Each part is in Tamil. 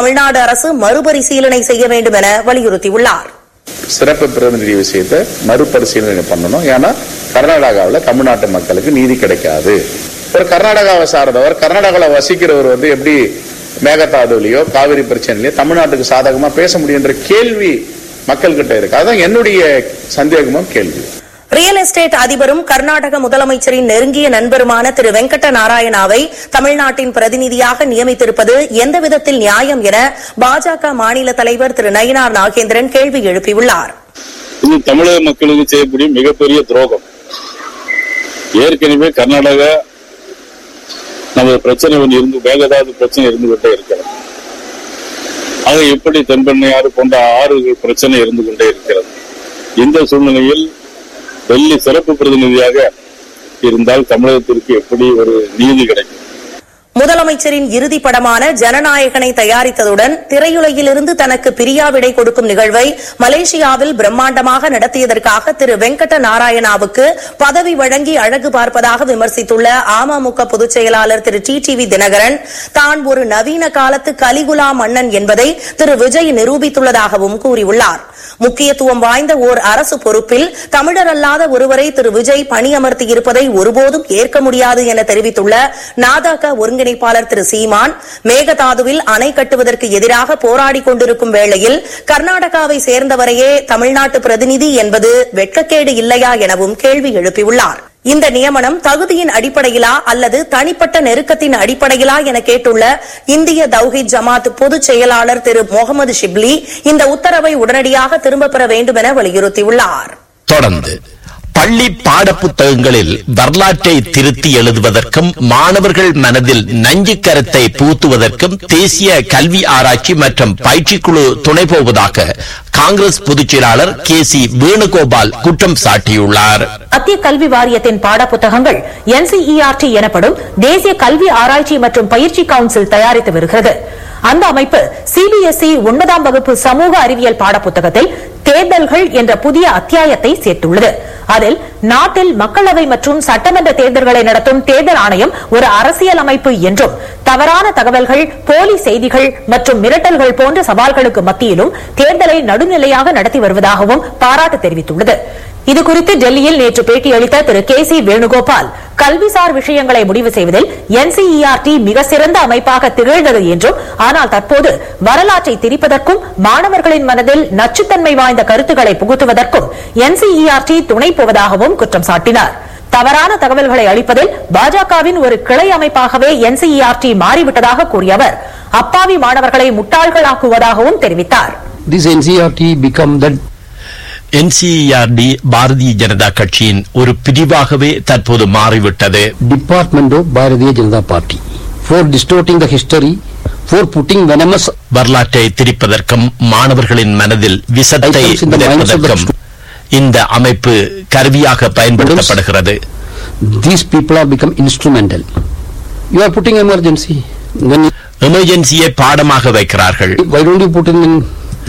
தமிழ்நாடு அரசு மறுபரிசீலனை செய்ய வேண்டும் என வலியுறுத்தியுள்ளார் சிறப்பு பிரதிநிதி விஷயத்தை மறுபரிசீலனை பண்ணணும் ஏன்னா கர்நாடகாவில் தமிழ்நாட்டு மக்களுக்கு நீதி கிடைக்காது ஒரு கர்நாடகாவை சார்ந்தவர் கர்நாடகாவில் வசிக்கிறவர் வந்து எப்படி மேகதாதுலையோ காவிரி பிரச்சனையிலயோ தமிழ்நாட்டுக்கு சாதகமா பேச முடியுன்ற கேள்வி மக்கள்கிட்ட இருக்கு அதுதான் என்னுடைய சந்தேகமும் கேள்வி ரியல் எஸ்டேட் அதிபரும் கர்நாடக முதலமைச்சரின் நெருங்கிய நண்பருமான திரு வெங்கட்ட நாராயணாவை தமிழ்நாட்டின் பிரதிநிதியாக நியமித்திருப்பது எந்த விதத்தில் நியாயம் என பாஜக மாநில தலைவர் திரு நயினார் நாகேந்திரன் கேள்வி எழுப்பியுள்ளார் இது தமிழக மக்களுக்கு செய்யக்கூடிய மிகப்பெரிய துரோகம் ஏற்கனவே கர்நாடகா நமது பிரச்சனை ஒன்று இருந்து மேகதாது பிரச்சனை இருந்து கொண்டே இருக்கிறது ஆக எப்படி தென்பெண்ணையாறு போன்ற ஆறுகள் பிரச்சனை இருந்து கொண்டே இருக்கிறது இந்த சூழ்நிலையில் டெல்லி சிறப்பு பிரதிநிதியாக இருந்தால் தமிழகத்திற்கு எப்படி ஒரு நீதி கிடைக்கும் முதலமைச்சரின் இறுதி படமான ஜனநாயகனை தயாரித்ததுடன் திரையுலகிலிருந்து தனக்கு பிரியாவிடை கொடுக்கும் நிகழ்வை மலேசியாவில் பிரம்மாண்டமாக நடத்தியதற்காக திரு வெங்கட்ட நாராயணாவுக்கு பதவி வழங்கி அழகு பார்ப்பதாக விமர்சித்துள்ள அமமுக பொதுச் செயலாளர் திரு டி டிவி தினகரன் தான் ஒரு நவீன காலத்து கலிகுலா மன்னன் என்பதை திரு விஜய் நிரூபித்துள்ளதாகவும் கூறியுள்ளார் முக்கியத்துவம் வாய்ந்த ஓர் அரசு பொறுப்பில் தமிழர் அல்லாத ஒருவரை திரு விஜய் பணியமர்த்தியிருப்பதை ஒருபோதும் ஏற்க முடியாது என தெரிவித்துள்ள நாதக ஒருங்கிணைப்பாளர் திரு சீமான் மேகதாதுவில் அணை கட்டுவதற்கு எதிராக போராடிக் கொண்டிருக்கும் வேளையில் கர்நாடகாவை சேர்ந்தவரையே தமிழ்நாட்டு பிரதிநிதி என்பது வெட்கக்கேடு இல்லையா எனவும் கேள்வி எழுப்பியுள்ளார் இந்த நியமனம் தகுதியின் அடிப்படையிலா அல்லது தனிப்பட்ட நெருக்கத்தின் அடிப்படையிலா என கேட்டுள்ள இந்திய தௌஹித் ஜமாத் பொதுச் செயலாளர் திரு முகமது ஷிப்லி இந்த உத்தரவை உடனடியாக திரும்பப் பெற வேண்டும் என வலியுறுத்தியுள்ளார் தொடர்ந்து பள்ளி பாடப்புத்தகங்களில் வரலாற்றை திருத்தி எழுதுவதற்கும் மாணவர்கள் மனதில் நஞ்சு கருத்தை பூத்துவதற்கும் தேசிய கல்வி ஆராய்ச்சி மற்றும் பயிற்சிக்குழு துணை போவதாக காங்கிரஸ் பொதுச் செயலாளர் கே சி வேணுகோபால் குற்றம் சாட்டியுள்ளார் மத்திய கல்வி வாரியத்தின் பாடப்புத்தகங்கள் என்சிஇஆர்டி எனப்படும் தேசிய கல்வி ஆராய்ச்சி மற்றும் பயிற்சி கவுன்சில் தயாரித்து வருகிறது அந்த அமைப்பு சிபிஎஸ்இ ஒன்பதாம் வகுப்பு சமூக அறிவியல் பாடப்புத்தகத்தில் தேர்தல்கள் என்ற புதிய அத்தியாயத்தை சேர்த்துள்ளது அதில் நாட்டில் மக்களவை மற்றும் சட்டமன்ற தேர்தல்களை நடத்தும் தேர்தல் ஆணையம் ஒரு அரசியல் அமைப்பு என்றும் தவறான தகவல்கள் போலி செய்திகள் மற்றும் மிரட்டல்கள் போன்ற சவால்களுக்கு மத்தியிலும் தேர்தலை நடுநிலையாக நடத்தி வருவதாகவும் பாராட்டு தெரிவித்துள்ளது இதுகுறித்து டெல்லியில் நேற்று பேட்டியளித்த திரு கே சி வேணுகோபால் கல்விசார் விஷயங்களை முடிவு செய்வதில் என்சிஇஆர்டி மிக சிறந்த அமைப்பாக திகழ்ந்தது என்றும் ஆனால் தற்போது வரலாற்றை திரிப்பதற்கும் மாணவர்களின் மனதில் நச்சுத்தன்மை வாய்ந்த கருத்துக்களை புகுத்துவதற்கும் என்சிஇஆர்டி துணை போவதாகவும் குற்றம் சாட்டினார் தவறான தகவல்களை அளிப்பதில் பாஜகவின் ஒரு கிளை அமைப்பாகவே என்சிஇஆர்டி மாறிவிட்டதாக கூறிய அவர் அப்பாவி மாணவர்களை முட்டாள்களாக்குவதாகவும் தெரிவித்தார் This NCRT become the NCRT Bharatiya Janata கட்சியின் ஒரு பிரிவாகவே தற்போது மாறிவிட்டது department of Bharatiya Janata Party for distorting the history, for putting venomous வரலாற்றை திரிப்பதற்கும் மாணவர்களின் மனதில் விசத்தை Items in the minds of the விதைப்பதற்கும் இந்த அமைப்பு கருவியாக பயன்படுத்தப்படுகிறது these people have become instrumental. You are putting emergency. Then எமர்ஜென்சியை பாடமாக வைக்கிறார்கள் why don't you put it in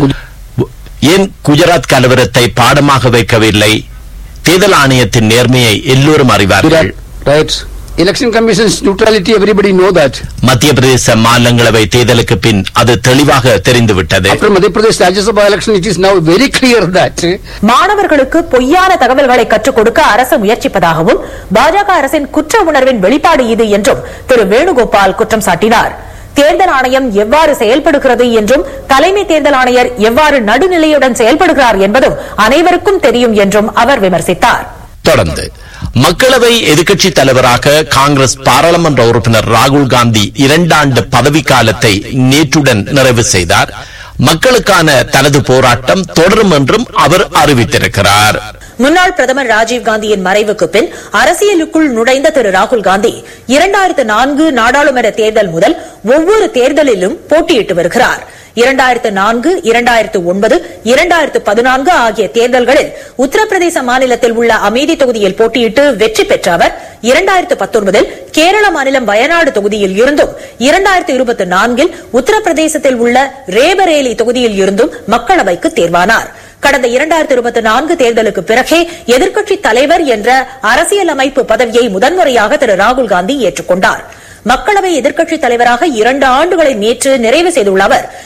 ஏன் குஜராத் கலவரத்தை பாடமாக வைக்கவில்லை தேர்தல் ஆணையத்தின் நேர்மையை எல்லோரும் அறிவார்கள் Gujarat riots? Election Commission's neutrality, everybody know that. மத்திய பிரதேச மாநிலங்களவை தேர்தலுக்கு பின் அது தெளிவாக தெரிந்துவிட்டது After Madhya Pradesh Rajya Sabha election, it is now very clear that மாணவர்களுக்கு பொய்யான தகவல்களை கற்றுக் கொடுக்க அரசு முயற்சிப்பதாகவும் பாஜக அரசின் குற்ற உணர்வின் வெளிப்பாடு இது என்றும் திரு வேணுகோபால் குற்றம் சாட்டினார் தேர்தல் ஆணையம் எவ்வாறு செயல்படுகிறது என்றும் தலைமை தேர்தல் ஆணையர் எவ்வாறு நடுநிலையுடன் செயல்படுகிறார் என்பதும் அனைவருக்கும் தெரியும் என்றும் அவர் விமர்சித்தார் தொடர்ந்து மக்களவை எதிர்க்கட்சி தலைவராக காங்கிரஸ் பாராளுமன்ற உறுப்பினர் ராகுல் காந்தி இரண்டாண்டு பதவிக்காலத்தை நேற்றுடன் நிறைவு செய்தார் மக்களுக்கான தனது போராட்டம் தொடரும் என்றும் அவர் அறிவித்திருக்கிறார் முன்னாள் பிரதமர் ராஜீவ் காந்தியின் மறைவுக்கு பின் அரசியலுக்குள் நுழைந்த திரு ராகுல் காந்தி இரண்டாயிரத்து நான்கு நாடாளுமன்ற தேர்தல் முதல் ஒவ்வொரு தேர்தலிலும் போட்டியிட்டு வருகிறார் இரண்டாயிரத்து நான்கு இரண்டாயிரத்து ஒன்பது இரண்டாயிரத்து பதினான்கு ஆகிய தேர்தல்களில் உத்தரப்பிரதேச மாநிலத்தில் உள்ள அமேதி தொகுதியில் போட்டியிட்டு வெற்றி பெற்ற அவர் இரண்டாயிரத்து பத்தொன்பதில் கேரள மாநிலம் வயநாடு தொகுதியில் இருந்தும் இரண்டாயிரத்து இருபத்தி நான்கில் உத்தரப்பிரதேசத்தில் உள்ள ரேபரேலி தொகுதியில் இருந்தும் மக்களவைக்கு தேர்வானார் கடந்த இரண்டாயிரத்து இருபத்தி நான்கு தேர்தலுக்கு பிறகே எதிர்க்கட்சி தலைவர் என்ற அரசியல் அமைப்பு பதவியை முதன்முறையாக திரு ராகுல் காந்தி ஏற்றுக்கொண்டார் மக்களவை எதிர்க்கட்சித் தலைவராக இரண்டு ஆண்டுகளை நேற்று நிறைவு செய்துள்ள அவர்